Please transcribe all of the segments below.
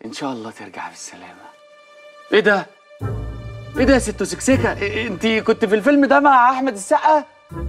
ان شاء الله ترجع بالسلامه ايه ده ايه ده يا ست سكسكه انت كنت في الفيلم ده مع احمد السقا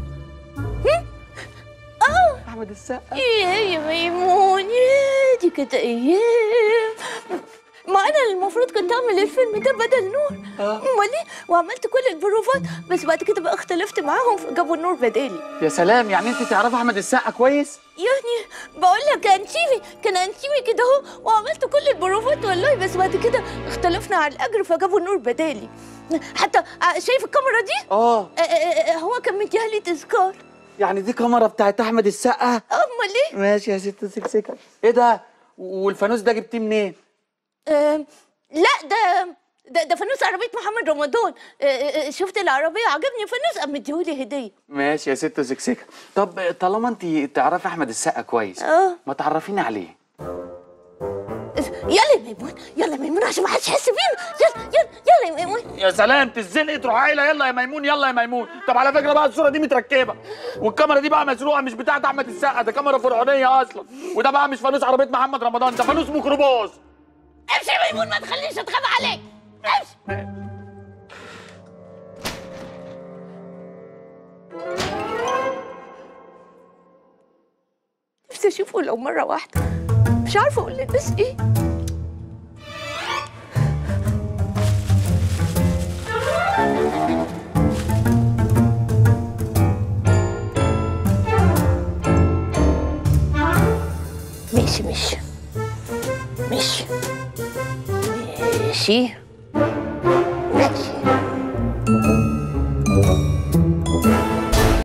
اه احمد السقا ايه يا ميمون يا دي كانت ايام ما انا المفروض كنت اعمل الفيلم ده بدل نور آه. امال ايه وعملت كل البروفات بس بعد كده بقى اختلفت معاهم فجابوا النور بدالي يا سلام يعني انت تعرفي احمد السقا كويس يعني بقول لك انتيمي كان انتيمي كده اهو وعملت كل البروفات والله بس بعد كده اختلفنا على الاجر فجابوا النور بدالي حتى آه، شايف الكاميرا دي اه آه، آه، آه، هو كان مديها لي تذكار يعني دي كاميرا بتاعت احمد السقا امال ايه ماشي يا ست سكسكه ايه ده والفانوس ده جبتيه منين آه، لا ده ده, ده فانوس عربية محمد رمضان آه، آه، آه، شفت العربية عجبني فانوس قام مديهولي هدية ماشي يا ست سكسكه طب طالما انت تعرفي احمد السقا كويس اه ما تعرفيني عليه يلا يا ميمون يلا يا ميمون عشان ما حدش يحس بينا يلا يلا يلا يا ميمون يا سلام تزنقي تروح قايله يلا يا ميمون يلا يا ميمون طب على فكره بقى الصوره دي متركبه والكاميرا دي بقى مسروقه مش بتاعت احمد السقا ده كاميرا فرعونيه اصلا وده بقى مش فانوس عربيه محمد رمضان ده فانوس ميكروباص امشي يا ميمون ما تخلينيش اتخانق عليك امشي نفسي اشوفه لو مرة واحدة مش عارفة اقول للناس ايه ماشي ماشي ماشي ماشي ماشي